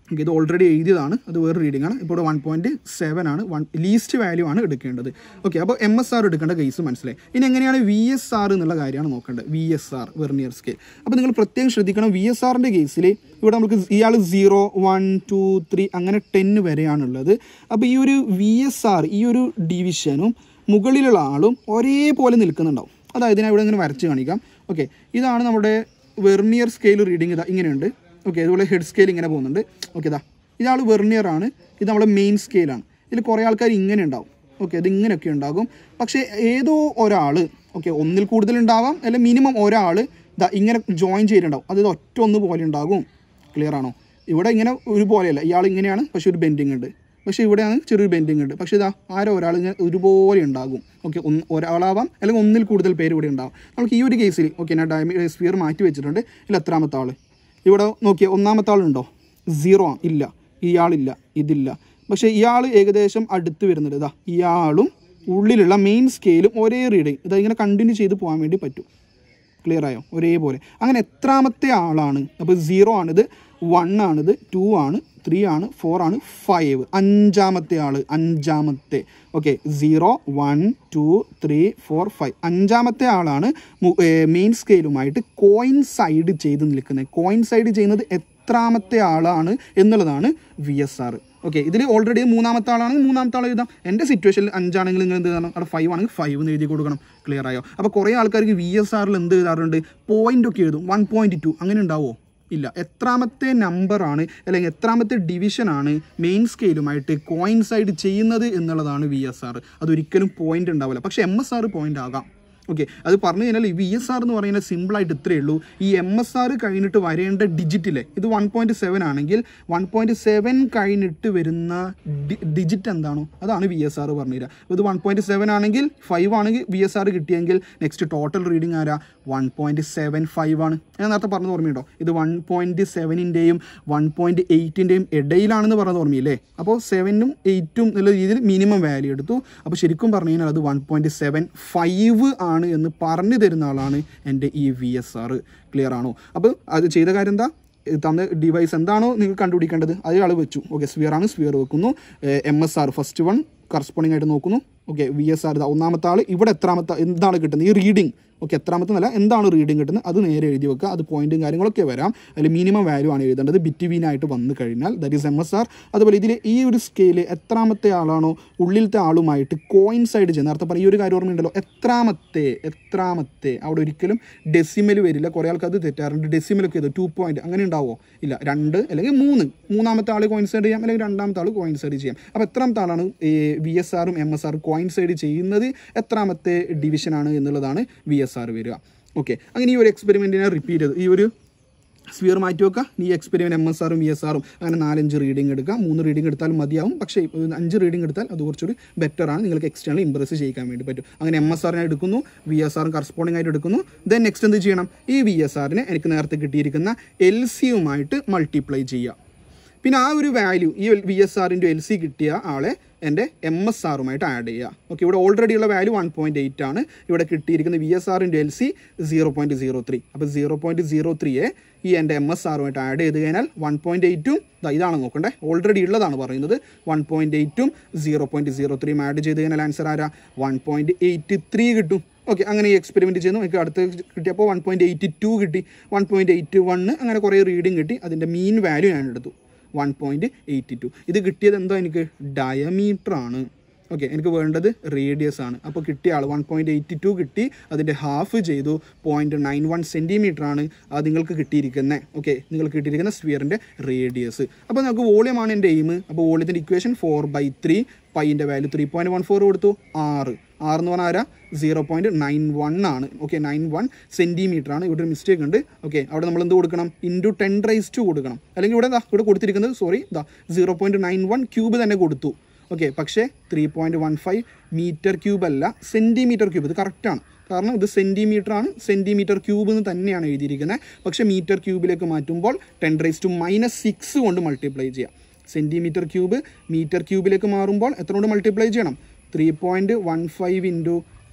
ഓക്കെ ഇത് ഓൾറെഡി എഴുതിയതാണ് അത് വേറെ റീഡിംഗ് ആണ് ഇപ്പോൾ വൺ പോയിന്റ് സെവൻ ആണ് വൺ ലീസ്റ്റ് വാല്യൂ ആണ് എടുക്കേണ്ടത് ഓക്കെ അപ്പോൾ എം എസ് ആർ എടുക്കേണ്ട കേസ് മനസ്സിലായി ഇനി എങ്ങനെയാണ് വി എസ് ആർ എന്നുള്ള കാര്യമാണ് നോക്കേണ്ടത് V S R vernier scale അപ്പോൾ നിങ്ങൾ പ്രത്യേകം ശ്രദ്ധിക്കണം വി എസ് ആറിൻ്റെ കേസിൽ ഇവിടെ നമുക്ക് ഇയാൾ സീറോ വൺ ടു ത്രീ അങ്ങനെ ടെൻ വരെയാണുള്ളത് അപ്പോൾ ഈ ഒരു വി എസ് ആർ ഈ ഒരു ഡിവിഷനും മുകളിലുള്ള ആളും ഒരേപോലെ നിൽക്കുന്നുണ്ടാവും അതായത് ഞാൻ ഇവിടെ ഇങ്ങനെ വരച്ച് കാണിക്കാം ഓക്കെ ഇതാണ് നമ്മുടെ വെർണിയർ സ്കെയിൽ റീഡിംഗ് ഇതാ ഇങ്ങനെയുണ്ട് ഓക്കെ അതുപോലെ ഹെഡ് സ്കെയിൽ ഇങ്ങനെ പോകുന്നുണ്ട് ഓക്കെ ഇതാ ഇതാൾ വെർണിയർ ആണ് ഇത് നമ്മുടെ മെയിൻ സ്കെയിലാണ് ഇതിൽ കുറേ ആൾക്കാർ ഇങ്ങനെ ഉണ്ടാവും ഓക്കെ ഇത് ഇങ്ങനെയൊക്കെ ഉണ്ടാകും പക്ഷേ ഏതോ ഒരാൾ ഓക്കെ ഒന്നിൽ കൂടുതൽ ഉണ്ടാവാം അല്ലെങ്കിൽ മിനിമം ഒരാൾ ഇതാ ഇങ്ങനെ ജോയിൻ ചെയ്തിട്ടുണ്ടാവും അത് ഒറ്റ ഒന്ന് പോലെ ഉണ്ടാകും ക്ലിയർ ആണോ ഇവിടെ ഇങ്ങനെ ഒരു പോലെയല്ല ഇയാൾ ഇങ്ങനെയാണ് പക്ഷേ ഒരു ബെൻഡിങ് ഉണ്ട് പക്ഷേ ഇവിടെയാണ് ചെറിയൊരു ബെൻഡിങ് ഉണ്ട് പക്ഷേ ഇതാ ആരോ ഒരാൾ ഇങ്ങനെ ഒരുപോലെ ഉണ്ടാകും ഓക്കെ ഒന്ന് ഒരാളാവാം അല്ലെങ്കിൽ ഒന്നിൽ കൂടുതൽ പേര് ഇവിടെ ഉണ്ടാവും നമുക്ക് ഈ ഒരു കേസിൽ ഓക്കെ ഞാൻ ഡയമി സ്ഫിയർ മാറ്റി വെച്ചിട്ടുണ്ട് ഇതിൽ എത്രാമത്തെ ആൾ ഇവിടെ നോക്കിയ ഒന്നാമത്തെ ആളുണ്ടോ സീറോ ആണ് ഇല്ല ഇയാളില്ല ഇതില്ല പക്ഷേ ഇയാൾ ഏകദേശം അടുത്ത് വരുന്നുണ്ട് ഇതാ ഇയാളും ഉള്ളിലുള്ള മെയിൻ സ്കെയിലും ഒരേ റീഡിങ് ഇതാ ഇങ്ങനെ കണ്ടിന്യൂ ചെയ്ത് പോകാൻ വേണ്ടി പറ്റും ക്ലിയർ ആയോ ഒരേപോലെ അങ്ങനെ എത്രാമത്തെ ആളാണ് അപ്പോൾ സീറോ ആണിത് വൺ ആണിത് ടു ആണ് ത്രീ ആണ് ഫോർ ആണ് ഫൈവ് അഞ്ചാമത്തെ ആൾ അഞ്ചാമത്തെ okay zero one two three four five അഞ്ചാമത്തെ ആളാണ് മെയിൻ സ്കെയിലുമായിട്ട് കോയിൻസൈഡ് ചെയ്ത് നിൽക്കുന്നത് കോയിൻസൈഡ് ചെയ്യുന്നത് എത്രാമത്തെ ആളാണ് എന്നുള്ളതാണ് വി എസ് ആർ ഓക്കെ ഇതിൽ ഓൾറെഡി മൂന്നാമത്തെ ആളാണെങ്കിൽ മൂന്നാമത്തെ ആൾ എഴുതാം എൻ്റെ സിറ്റുവേഷനിൽ അഞ്ചാണെങ്കിൽ നിങ്ങൾ എന്ത് ചെയ്യണം അവിടെ ഫൈവ് ആണെങ്കിൽ ഫൈവ് എന്ന് എഴുതി കൊടുക്കണം ക്ലിയർ ആയോ അപ്പോൾ കുറേ ആൾക്കാർക്ക് വി എസ് ആറിൽ എന്ത് എഴുതാറുണ്ട് പോയിന്റ് ഒക്കെ എഴുതും വൺ പോയിന്റ് ടു അങ്ങനെ ഉണ്ടാവോ ഇല്ല എത്രാമത്തെ നമ്പറാണ് അല്ലെങ്കിൽ എത്രാമത്തെ ഡിവിഷനാണ് മെയിൻ സ്കെയിലുമായിട്ട് കോയിൻസൈഡ് ചെയ്യുന്നത് എന്നുള്ളതാണ് വി എസ് ആർ അതൊരിക്കലും പോയിന്റ് ഉണ്ടാവില്ല പക്ഷേ എം എസ് ആർ പോയിന്റ് ആകാം ഓക്കെ അത് പറഞ്ഞു കഴിഞ്ഞാൽ ഈ വി എസ് ആർ എന്ന് പറയുന്നത് സിമ്പിളായിട്ട് ഇത്രയേ ഉള്ളൂ ഈ എം എസ് ആർ കഴിഞ്ഞിട്ട് വരേണ്ട ഡിജിറ്റിലെ ഇത് വൺ പോയിന്റ് സെവൻ ആണെങ്കിൽ വൺ പോയിന്റ് സെവൻ കഴിഞ്ഞിട്ട് വരുന്ന ഡിജിറ്റ് എന്താണോ അതാണ് വി എസ് ആർ പറഞ്ഞു തരാം ഇത് വൺ പോയിന്റ് സെവൻ ആണെങ്കിൽ ഫൈവ് ആണെങ്കിൽ വി എസ് ആർ കിട്ടിയെങ്കിൽ നെക്സ്റ്റ് ടോട്ടൽ റീഡിംഗ് ആരാ വൺ പോയിന്റ് സെവൻ ഫൈവ് ആണ് ഞാൻ നേരത്തെ പറഞ്ഞത് ഓർമ്മയുണ്ടോ ഇത് വൺ പോയിന്റ് സെവനിൻ്റെയും വൺ പോയിന്റ് എയ്റ്റിൻ്റെയും ഇടയിലാണെന്ന് പറഞ്ഞത് ഓർമ്മയില്ലേ അപ്പോൾ സെവനും എയ്റ്റും എന്നുള്ള രീതിയിൽ മിനിമം വാല്യൂ എടുത്തു അപ്പോൾ ശരിക്കും പറഞ്ഞു കഴിഞ്ഞാൽ അത് വൺ പോയിന്റ് സെവൻ ഫൈവ് ആണ് എന്ന് പറഞ്ഞു തരുന്ന ആളാണ് എൻ്റെ ഈ വി എസ് ആർ ക്ലിയർ ആണോ അപ്പോൾ അത് ചെയ്ത കാര്യം എന്താ ഇത് തന്ന ഡിവൈസ് എന്താണോ നിങ്ങൾ കണ്ടുപിടിക്കേണ്ടത് അതേ ആൾ വെച്ചു ഓക്കെ സ്വിയർ ആണ് സ്വിയർ വെക്കുന്നു M S R first one corresponding ആയിട്ട് നോക്കുന്നു ഓക്കെ വി എസ് ആർ ഒന്നാമത്തെ ആൾ ഇവിടെ എത്രാമത്തെ എന്താണ് കിട്ടുന്നത് ഈ റീഡിംഗ് ഓക്കെ എത്രാമത്തെ നില എന്താണ് റീഡിംഗ് കിട്ടുന്നത് അത് നേരെ എഴുതി വെക്കുക അത് പോയിന്റും കാര്യങ്ങളൊക്കെ വരാം അതിൽ മിനിമം വാല്യൂ ആണ് എഴുതേണ്ടത് ബിറ്റ്വീനായിട്ട് വന്നു കഴിഞ്ഞാൽ that is M S R അതുപോലെ ഇതിൽ ഈ ഒരു സ്കെയിൽ എത്രാമത്തെ ആളാണോ ഉള്ളിലത്തെ ആളുമായിട്ട് കോയിൻസൈഡ് ചെയ്യുന്നത് നേരത്തെ പറഞ്ഞ ഈ ഒരു കാര്യം ഓർമ്മയുണ്ടല്ലോ എത്രാമത്തെ എത്രാമത്തെ അവിടെ ഒരിക്കലും ഡെസിമൽ വരില്ല കുറേ ആൾക്ക് അത് തെറ്റാറുണ്ട് ഡെസിമലൊക്കെ ഇത് ടു പോയിന്റ് അങ്ങനെ ഉണ്ടാവോ ഇല്ല രണ്ട് അല്ലെങ്കിൽ മൂന്ന് മൂന്നാമത്തെ ആൾ കോയിൻസൈഡ് ചെയ്യാം അല്ലെങ്കിൽ രണ്ടാമത്തെ ആൾ കോയിൻസൈഡ് ചെയ്യാം അപ്പോൾ എത്രാമത്തെ ആളാണ് വി എസ് ആറും എം എസ് ആറും കോയിൻസൈഡ് ചെയ്യുന്നത് എത്രാമത്തെ ഡിവിഷനാണ് എന്നുള്ളതാണ് വി എസ് ആർ വരിക ഓക്കെ അങ്ങനെ ഈ ഒരു എക്സ്പെരിമെൻറ്റിനെ റിപ്പീറ്റ് ചെയ്ത് ഈ ഒരു സ്വിയർ മാറ്റി വെക്കുക ഈ എക്സ്പെരിമെൻറ്റ് എം എസ് ആറും വി എസ് ആറും അങ്ങനെ നാലഞ്ച് റീഡിംഗ് എടുക്കുക മൂന്ന് റീഡിംഗ് എടുത്താലും മതിയാവും പക്ഷേ ഒരു അഞ്ച് റീഡിംഗ് എടുത്താൽ അത് കുറച്ചുകൂടി ബെറ്റർ ആണ് നിങ്ങൾക്ക് എക്സ്റ്റേണൽ ഇംപ്രസ് ചെയ്യിക്കാൻ വേണ്ടി പറ്റും അങ്ങനെ എം എസ് ആറിനെ എടുക്കുന്നു വി എസ് ആറും കറസ്പോണ്ടിങ് ആയിട്ട് എടുക്കുന്നു ദെൻ നെക്സ്റ്റ് എന്ത് ചെയ്യണം ഈ വി എസ് ആറിനെ എനിക്ക് നേരത്തെ കിട്ടിയിരിക്കുന്ന എൽ സിയുമായിട്ട് മൾട്ടിപ്ലൈ ചെയ്യുക പിന്നെ ആ ഒരു വാല്യൂ ഈ വി എസ് ആറിൻ്റെ എൽ സി കിട്ടിയ ആളെ എൻ്റെ എം എസ് ആറുമായിട്ട് ആഡ് ചെയ്യുക ഓക്കെ ഇവിടെ ഓൾറെഡി ഉള്ള വാല്യൂ വൺ പോയിൻറ്റ് എയ്റ്റ് ആണ് ഇവിടെ കിട്ടിയിരിക്കുന്ന വി എസ് ആറിൻ്റെ L C zero point zero three അപ്പോൾ സീറോ പോയിൻറ്റ് സീറോ ത്രീയെ ഈ എൻ്റെ എം എസ് ആറുമായിട്ട് ആഡ് ചെയ്ത് കഴിഞ്ഞാൽ വൺ പോയിൻറ്റ് എയ്റ്റും ഇതാണ് നോക്കണ്ടേ ഓൾറെഡി ഉള്ളതാണ് പറയുന്നത് വൺ പോയിൻറ്റ് എയ്റ്റും സീറോ പോയിൻറ്റ് സീറോ ത്രീയും ആഡ് ചെയ്ത് കഴിഞ്ഞാൽ ആൻസർ ആരാ വൺ പോയിൻറ്റ് എയ്റ്റ് ത്രീ കിട്ടും ഓക്കെ അങ്ങനെ ഈ എക്സ്പെരിമെൻറ്റ് ചെയ്യുന്നു എനിക്ക് അടുത്ത് കിട്ടിയപ്പോൾ വൺ പോയിൻറ്റ് എയ്റ്റി ടു കിട്ടി വൺ പോയിൻറ്റ് എയ്റ്റ് വണ്ണ് അങ്ങനെ കുറേ റീഡിങ് കിട്ടി അതിൻ്റെ മീൻ വാല്യൂ ഞാൻ എടുത്തു വൺ പോയിൻറ്റ് എയ്റ്റി ടു ഇത് കിട്ടിയത് എന്തോ എനിക്ക് ഡയമീറ്റർ ആണ് ഓക്കെ എനിക്ക് വേണ്ടത് റേഡിയസ് ആണ് അപ്പോൾ കിട്ടിയ ആൾ വൺ പോയിൻറ്റ് എയ്റ്റി ടു കിട്ടി അതിൻ്റെ ഹാഫ് ചെയ്തു പോയിൻറ്റ് നയൻ വൺ സെൻറ്റിമീറ്റർ ആണ് അത് നിങ്ങൾക്ക് കിട്ടിയിരിക്കുന്നത് ഓക്കെ നിങ്ങൾക്ക് കിട്ടിയിരിക്കുന്ന സ്ഫിയറിൻ്റെ റേഡിയസ് അപ്പോൾ നമുക്ക് വോളിയം ആണ് എൻ്റെ എയിം അപ്പോൾ വോളിയത്തിൻ്റെ ഇക്വേഷൻ ഫോർ ബൈ ത്രീ പൈൻ്റെ value three point one four കൊടുത്തു ആറ് ആറ് എന്ന് പറഞ്ഞാൽ ആരാ സീറോ പോയിൻറ്റ് നയൻ വൺ ആണ് ഓക്കെ നയൻ വൺ സെൻറ്റിമീറ്റർ ആണ് ഇവിടെ ഒരു മിസ്റ്റേക്ക് ഉണ്ട് ഓക്കെ അവിടെ നമ്മൾ എന്ത് കൊടുക്കണം ഇൻറ്റു ടെൻ റൈസ് ടു കൊടുക്കണം അല്ലെങ്കിൽ ഇവിടെ ദാ ഇവിടെ കൊടുത്തിരിക്കുന്നത് സോറി ദാ zero point nine one cube തന്നെ കൊടുത്തു ഓക്കെ പക്ഷേ three point one five metre cube അല്ല സെൻറ്റിമീറ്റർ ക്യൂബ് ഇത് കറക്റ്റാണ് കാരണം ഇത് സെൻറ്റിമീറ്റർ ആണ് സെൻറ്റിമീറ്റർ ക്യൂബ് എന്ന് തന്നെയാണ് എഴുതിയിരിക്കുന്നത് പക്ഷേ മീറ്റർ ക്യൂബിലേക്ക് മാറ്റുമ്പോൾ ten raise to minus six കൊണ്ട് മൾട്ടിപ്ലൈ ചെയ്യാം സെൻറ്റിമീറ്റർ ക്യൂബ് മീറ്റർ ക്യൂബിലേക്ക് മാറുമ്പോൾ എത്ര കൊണ്ട് മൾട്ടിപ്ലൈ ചെയ്യണം three point one five into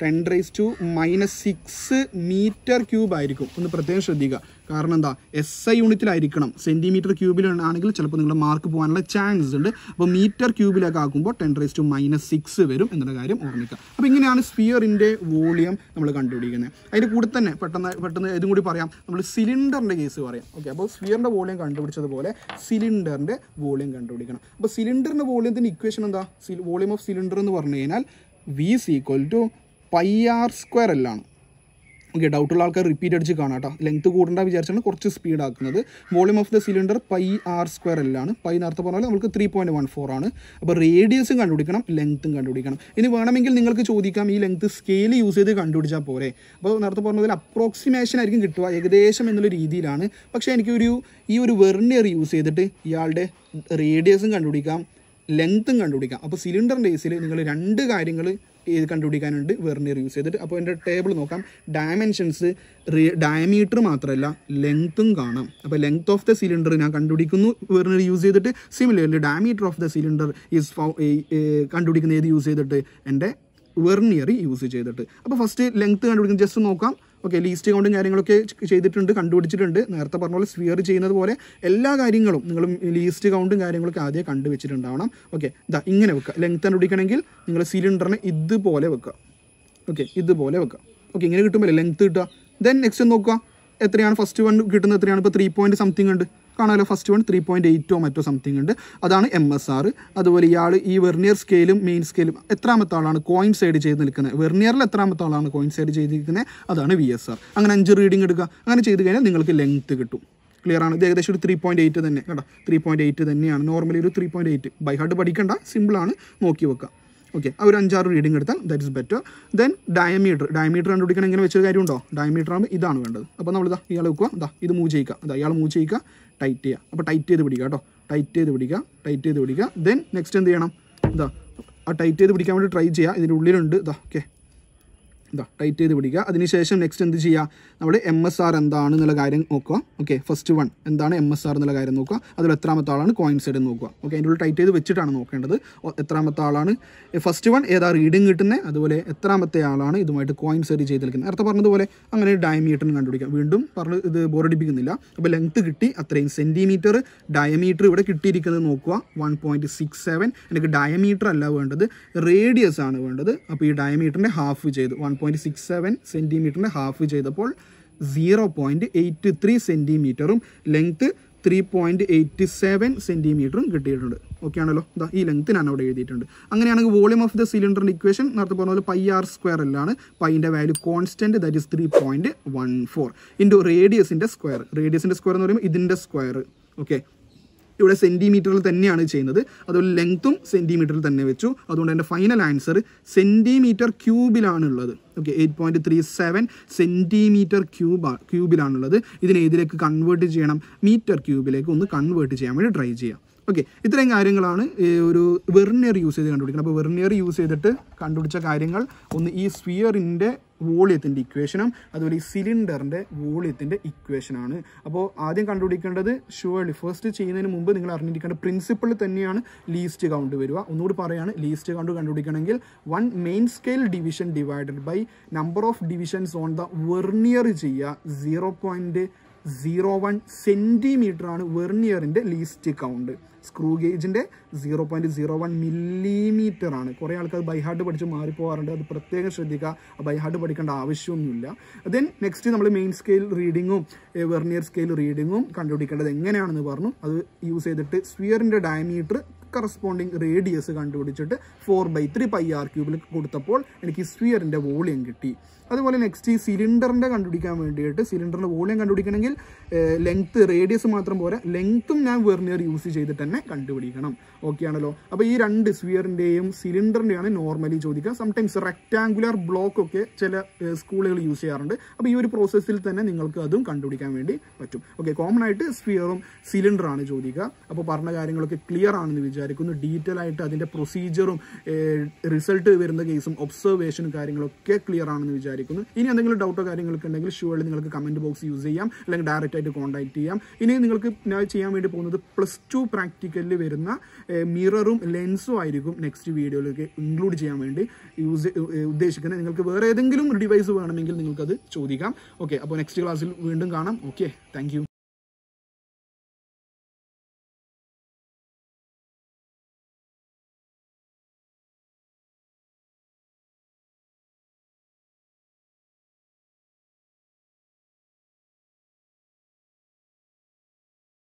ten raise to minus six metre cube ആയിരിക്കും ഒന്ന് പ്രത്യേകം ശ്രദ്ധിക്കുക കാരണം എന്താ എസ് ഐ യൂണിറ്റിലായിരിക്കണം സെൻറ്റിമീറ്റർ ക്യൂബിലാണെങ്കിൽ ചിലപ്പോൾ നിങ്ങളുടെ മാർക്ക് പോകാനുള്ള ചാൻസ് ഉണ്ട് അപ്പോൾ മീറ്റർ ക്യൂബിലൊക്കെ ആക്കുമ്പോൾ ten raise to minus six വരും എന്നുള്ള കാര്യം ഓർമ്മിക്കുക അപ്പോൾ ഇങ്ങനെയാണ് സ്ഫിയറിൻ്റെ വോളിയം നമ്മൾ കണ്ടുപിടിക്കുന്നത് അതിൻ്റെ കൂടെ തന്നെ പെട്ടെന്ന് പെട്ടെന്ന് ഇതും കൂടി പറയാം നമ്മൾ സിലിണ്ടറിൻ്റെ കേസ് പറയാം ഓക്കെ അപ്പോൾ സ്ഫിയറിൻ്റെ വോളിയം കണ്ടുപിടിച്ചതുപോലെ സിലിണ്ടറിൻ്റെ വോളിയം കണ്ടുപിടിക്കണം അപ്പോൾ സിലിണ്ടറിൻ്റെ വോളിയത്തിൻ്റെ ഇക്വേഷൻ എന്താ വോളിയം ഓഫ് സിലിണ്ടർ എന്ന് പറഞ്ഞു കഴിഞ്ഞാൽ V is equal to pi R square എല്ലാണ് ഓക്കെ ഡൗട്ടുള്ള ആൾക്കാർ റിപ്പീറ്റ് അടിച്ച് കാണാം കേട്ടോ ലെങ്ത് കൂടേണ്ട വിചാരിച്ചാണ് കുറച്ച് സ്പീഡ് ആക്കുന്നത് volume of the cylinder pi R square എല്ലാണ് പൈ നേരത്തെ പറഞ്ഞാൽ നമുക്ക് ത്രീ പോയിൻറ്റ് വൺ ഫോർ ആണ് അപ്പോൾ റേഡിയസും കണ്ടുപിടിക്കണം ലെങ്ത്തും കണ്ടുപിടിക്കണം ഇനി വേണമെങ്കിൽ നിങ്ങൾക്ക് ചോദിക്കാം ഈ ലെങ്ത് സ്കെയിൽ യൂസ് ചെയ്ത് കണ്ടുപിടിച്ചാൽ പോരെ അപ്പോൾ നേരത്തെ പറഞ്ഞതിൽ അപ്രോക്സിമേഷൻ ആയിരിക്കും കിട്ടുക ഏകദേശം എന്നുള്ള രീതിയിലാണ് പക്ഷേ എനിക്കൊരു ഈ ഒരു വെർണിയർ യൂസ് ചെയ്തിട്ട് ഇയാളുടെ റേഡിയസും കണ്ടുപിടിക്കാം ലെങ്ത്തും കണ്ടുപിടിക്കാം അപ്പോൾ സിലിണ്ടറിൻ്റെ കേസിൽ നിങ്ങൾ രണ്ട് കാര്യങ്ങൾ ഇത് കണ്ടുപിടിക്കാനുണ്ട് വെർണിയർ യൂസ് ചെയ്തിട്ട് അപ്പോൾ എൻ്റെ ടേബിൾ നോക്കാം ഡയമെൻഷൻസ് ഡയമീറ്റർ മാത്രമല്ല ലെങ്ത്തും കാണാം അപ്പോൾ ലെങ്ത് ഓഫ് ദ സിലിണ്ടർ ഞാൻ കണ്ടുപിടിക്കുന്നു വെർണിയർ യൂസ് ചെയ്തിട്ട് similarly diameter of the cylinder is കണ്ടുപിടിക്കുന്ന ഏത് യൂസ് ചെയ്തിട്ട് എൻ്റെ വെർണിയർ യൂസ് ചെയ്തിട്ട് അപ്പോൾ ഫസ്റ്റ് ലെങ്ത് കണ്ടുപിടിക്കുന്ന ജസ്റ്റ് നോക്കാം ഓക്കെ ലീസ്റ്റ് കൗണ്ടും കാര്യങ്ങളൊക്കെ ചെ- ചെയ്തിട്ടുണ്ട് കണ്ടുപിടിച്ചിട്ടുണ്ട് നേരത്തെ പറഞ്ഞ പോലെ സ്വിയർ ചെയ്യുന്നത് പോലെ എല്ലാ കാര്യങ്ങളും നിങ്ങൾ ലീസ്റ്റ് കൗണ്ടും കാര്യങ്ങളൊക്കെ ആദ്യം കണ്ടുവച്ചിട്ടുണ്ടാവണം ഓക്കെ ഇതാ ഇങ്ങനെ വെക്കുക ലെങ്ത് കണ്ടുപിടിക്കണമെങ്കിൽ നിങ്ങൾ സിലിണ്ടറിനെ ഇതുപോലെ വെക്കുക ഓക്കെ ഇതുപോലെ വെക്കുക ഓക്കെ ഇങ്ങനെ കിട്ടുമ്പോൾ ലെങ്ത് കിട്ടുക ദെൻ നെക്സ്റ്റ് നോക്കുക എത്രയാണ് ഫസ്റ്റ് വൺ കിട്ടുന്നത് എത്രയാണ് ഇപ്പോൾ ത്രീ പോയിൻറ്റ് സംതിങ് ഉണ്ട് കാണാമല്ലോ ഫസ്റ്റ് വൺ ത്രീ പോയിൻറ്റ് എയ്റ്റോ മറ്റോ സംതിങ് ഉണ്ട് അതാണ് എം എസ് ആർ അതുപോലെ ഇയാൾ ഈ വെർണിയർ സ്കെയിലും മെയിൻ സ്കെയിലും എത്രാമത്തെ ആളാണ് കോയിൻ സൈഡ് ചെയ്ത് നിൽക്കുന്നത് വെർണിയറിൽ എത്രാമത്തെ ആളാണ് കോയിൻ സൈഡ് ചെയ്തിരിക്കുന്നത് അതാണ് വി എസ് ആർ അങ്ങനെ അഞ്ച് റീഡിംഗ് എടുക്കുക അങ്ങനെ ചെയ്ത് കഴിഞ്ഞാൽ നിങ്ങൾക്ക് ലെങ്ത് കിട്ടും ക്ലിയർ ആണ് ഇത് ഏകദേശം ഒരു ത്രീ പോയിൻറ്റ് എയ്റ്റ് തന്നെ കേട്ടോ ത്രീ പോയിൻറ്റ് എയ്റ്റ് തന്നെയാണ് നോർമലി ഒരു three point eight by heart പഠിക്കണ്ട സിമ്പിളാണ് നോക്കി വെക്കുക ഓക്കെ ആ ഒരു അഞ്ചാറ് റീഡിംഗ് എടുത്താൽ that is better then diameter diameter കണ്ടുപിടിക്കണം ഇങ്ങനെ വെച്ചൊരു കാര്യമുണ്ടോ ഡയമീറ്റർ ആകുമ്പോൾ ഇതാണ് വേണ്ടത് അപ്പോൾ നമ്മൾ ഇതാ ഇയാൾ വെക്കുക ഇതാ ഇത് മൂവ് ചെയ്യുക ഇതാ ഇയാൾ മൂവ് ചെയ്യുക ടൈറ്റ് ചെയ്യുക അപ്പോൾ ടൈറ്റ് ചെയ്ത് പിടിക്കുക കേട്ടോ ടൈറ്റ് ചെയ്ത് പിടിക്കുക ടൈറ്റ് ചെയ്ത് പിടിക്കുക ദെൻ നെക്സ്റ്റ് എന്ത് ചെയ്യണം ഇതാ ആ ടൈറ്റ് ചെയ്ത് പിടിക്കാൻ വേണ്ടി ട്രൈ ചെയ്യുക ഇതിൻ്റെ ഉള്ളിലുണ്ട് ഇതാ ഓക്കെ ഇതാ ടൈറ്റ് ചെയ്ത് പിടിക്കുക അതിനുശേഷം നെക്സ്റ്റ് എന്ത് ചെയ്യുക നമ്മൾ എം എസ് ആർ എന്താണ് എന്നുള്ള കാര്യം നോക്കുക ഓക്കെ ഫസ്റ്റ് വൺ എന്താണ് എം എസ് ആർ എന്നുള്ള കാര്യം നോക്കുക അതിൽ എത്രാമത്തെ ആളാണ് കോയിൻ സൈഡ് നോക്കുക ഓക്കെ അതിൻ്റെ ഉള്ളിൽ ടൈറ്റ് ചെയ്ത് വെച്ചിട്ടാണ് നോക്കേണ്ടത് ഒ- എത്രാമത്തെ ആളാണ് ഫസ്റ്റ് വൺ ഏതാ റീഡിങ് കിട്ടുന്നത് അതുപോലെ എത്രാമത്തെ ആളാണ് ഇതുമായിട്ട് കോയിൻ സൈഡ് ചെയ്ത് നിൽക്കുന്നത് നേരത്തെ പറഞ്ഞതുപോലെ അങ്ങനെ ഡയമീറ്ററിന് കണ്ടുപിടിക്കാം വീണ്ടും പറഞ്ഞ് ഇത് ബോറടിപ്പിക്കുന്നില്ല അപ്പോൾ ലെങ്ത് കിട്ടി അത്രയും സെൻറ്റിമീറ്റർ ഡയമീറ്റർ ഇവിടെ കിട്ടിയിരിക്കുന്നത് നോക്കുക വൺ പോയിൻറ്റ് സിക്സ് സെവൻ എനിക്ക് ഡയമീറ്റർ അല്ല വേണ്ടത് റേഡിയസ് ആണ് വേണ്ടത് അപ്പോൾ ഈ ഡയമീറ്ററിൻ്റെ ഹാഫ് ചെയ്തു വൺ പോയിൻറ്റ് സിക്സ് സെവൻ സെൻറ്റിമീറ്ററിൻ്റെ ഹാഫ് ചെയ്തപ്പോൾ സീറോ പോയിൻറ്റ് എയ്റ്റ് ത്രീ സെൻറ്റിമീറ്ററും length three point eight seven സെൻറ്റിമീറ്ററും കിട്ടിയിട്ടുണ്ട് ഓക്കെ ആണല്ലോ ഇതാ ഈ ലെങ്ത് ഞാൻ അവിടെ എഴുതിയിട്ടുണ്ട് അങ്ങനെയാണെങ്കിൽ വോളിയം ഓഫ് ദ സിലിണ്ടറിൻ്റെ ഇക്വേഷൻ നേരത്തെ പറഞ്ഞ പോലെ പൈ ആർ സ്ക്വയർ എല്ലാണ് പൈൻ്റെ value constant that is three point one four into റേഡിയസിൻ്റെ സ്ക്വയർ റേഡിയസിൻ്റെ സ്ക്വയർ എന്ന് പറയുമ്പോൾ ഇതിൻ്റെ സ്ക്വയർ ഓക്കെ ഇവിടെ സെൻറ്റിമീറ്ററിൽ തന്നെയാണ് ചെയ്യുന്നത് അതുപോലെ ലെങ്ത്തും സെൻറ്റിമീറ്ററിൽ തന്നെ വെച്ചു അതുകൊണ്ട് എൻ്റെ ഫൈനൽ ആൻസർ സെൻറ്റിമീറ്റർ ക്യൂബിലാണ് ഉള്ളത് okay eight point three seven centimetre cube ക്യൂബിലാണുള്ളത് ഇതിനെ ഇതിലേക്ക് കൺവേർട്ട് ചെയ്യണം മീറ്റർ ക്യൂബിലേക്ക് ഒന്ന് കൺവേർട്ട് ചെയ്യാൻ വേണ്ടി ട്രൈ ചെയ്യാം ഓക്കെ ഇത്രയും കാര്യങ്ങളാണ് ഈ ഒരു വെർണിയർ യൂസ് ചെയ്ത് കണ്ടുപിടിക്കുന്നത് അപ്പോൾ വെർണിയർ യൂസ് ചെയ്തിട്ട് കണ്ടുപിടിച്ച കാര്യങ്ങൾ ഒന്ന് ഈ സ്ഫിയറിൻ്റെ വോളിയത്തിൻ്റെ ഇക്വേഷനും അതുപോലെ ഈ സിലിണ്ടറിൻ്റെ വോളിയത്തിൻ്റെ ഇക്വേഷനാണ് അപ്പോൾ ആദ്യം കണ്ടുപിടിക്കേണ്ടത് ഷുവർലി ഫസ്റ്റ് ചെയ്യുന്നതിന് മുമ്പ് നിങ്ങൾ അറിഞ്ഞിരിക്കേണ്ട പ്രിൻസിപ്പിൾ തന്നെയാണ് ലീസ്റ്റ് കൗണ്ട് വരിക ഒന്നുകൂടി പറയാണ് ലീസ്റ്റ് കൗണ്ട് കണ്ടുപിടിക്കണമെങ്കിൽ one main scale division divided by number of divisions on the vernier ചെയ്യുക zero point zero one centimetre ആണ് വെർണിയറിൻ്റെ ലീസ്റ്റ് കൗണ്ട് സ്ക്രൂ ഗേജിൻ്റെ zero point zero one millimetre ആണ് കുറേ ആൾക്കാർ ബൈഹാർട്ട് പഠിച്ച് മാറിപ്പോകാറുണ്ട് അത് പ്രത്യേകം ശ്രദ്ധിക്കുക ബൈഹാർട്ട് പഠിക്കേണ്ട ആവശ്യമൊന്നുമില്ല ദെൻ നെക്സ്റ്റ് നമ്മൾ മെയിൻ സ്കെയിൽ റീഡിങ്ങും വെർണിയർ സ്കെയിൽ റീഡിങ്ങും കണ്ടുപിടിക്കേണ്ടത് എങ്ങനെയാണെന്ന് പറഞ്ഞു അത് യൂസ് ചെയ്തിട്ട് സ്വിയറിൻ്റെ ഡയമീറ്റർ കറസ്പോണ്ടിങ് റേഡിയസ് കണ്ടുപിടിച്ചിട്ട് four by three pi R ക്യൂബിൽ കൊടുത്തപ്പോൾ എനിക്ക് സ്ഫിയറിൻ്റെ വോളിയം കിട്ടി അതുപോലെ നെക്സ്റ്റ് ഈ സിലിണ്ടറിൻ്റെ കണ്ടുപിടിക്കാൻ വേണ്ടിയിട്ട് സിലിണ്ടറിൻ്റെ വോളിയം കണ്ടുപിടിക്കണമെങ്കിൽ ലെങ്ത്ത് റേഡിയസ് മാത്രം പോരാ ലെങ്ത്തും ഞാൻ വെർണിയർ യൂസ് ചെയ്തിട്ട് തന്നെ കണ്ടുപിടിക്കണം ഓക്കെ ആണല്ലോ അപ്പോൾ ഈ രണ്ട് സ്ഫിയറിൻ്റെയും സിലിണ്ടറിൻ്റെയാണ് നോർമലി ചോദിക്കുക സംടൈംസ് റെക്റ്റാങ്കുലർ ബ്ലോക്ക് ഒക്കെ ചില സ്കൂളുകൾ യൂസ് ചെയ്യാറുണ്ട് അപ്പോൾ ഈ ഒരു പ്രോസസ്സിൽ തന്നെ നിങ്ങൾക്ക് അതും കണ്ടുപിടിക്കാൻ വേണ്ടി പറ്റും ഓക്കെ കോമൺ ആയിട്ട് സ്ഫിയറും സിലിണ്ടറാണ് ചോദിക്കുക അപ്പോൾ പറഞ്ഞ കാര്യങ്ങളൊക്കെ ക്ലിയർ ആണെന്ന് വിചാരിക്കും വിചാരിക്കുന്നു ഡീറ്റെയിൽ ആയിട്ട് അതിന്റെ പ്രൊസീജിയറും റിസൾട്ട് വരുന്ന കേസും ഒബ്സർവേഷനും കാര്യങ്ങളൊക്കെ ക്ലിയർ ആണെന്ന് വിചാരിക്കുന്നു ഇനി എന്തെങ്കിലും ഡൗട്ടോ കാര്യങ്ങളൊക്കെ ഉണ്ടെങ്കിൽ ഷുവർലി നിങ്ങൾക്ക് കമന്റ് ബോക്സ് യൂസ് ചെയ്യാം അല്ലെങ്കിൽ ഡയറക്റ്റ് ആയിട്ട് കോൺടാക്ട് ചെയ്യാം ഇനി നിങ്ങൾക്ക് ഞാൻ ചെയ്യാൻ വേണ്ടി പോകുന്നത് പ്ലസ് ടു പ്രാക്ടിക്കലിൽ വരുന്ന മിററും ലെൻസും ആയിരിക്കും നെക്സ്റ്റ് വീഡിയോയിലേക്ക് ഇൻക്ലൂഡ് ചെയ്യാൻ വേണ്ടി യൂസ് ഉദ്ദേശിക്കുന്നത് നിങ്ങൾക്ക് വേറെ ഏതെങ്കിലും ഡിവൈസ് വേണമെങ്കിൽ നിങ്ങൾക്കത് ചോദിക്കാം ഓക്കെ അപ്പോൾ നെക്സ്റ്റ് ക്ലാസ്സിൽ വീണ്ടും കാണാം ഓക്കെ താങ്ക്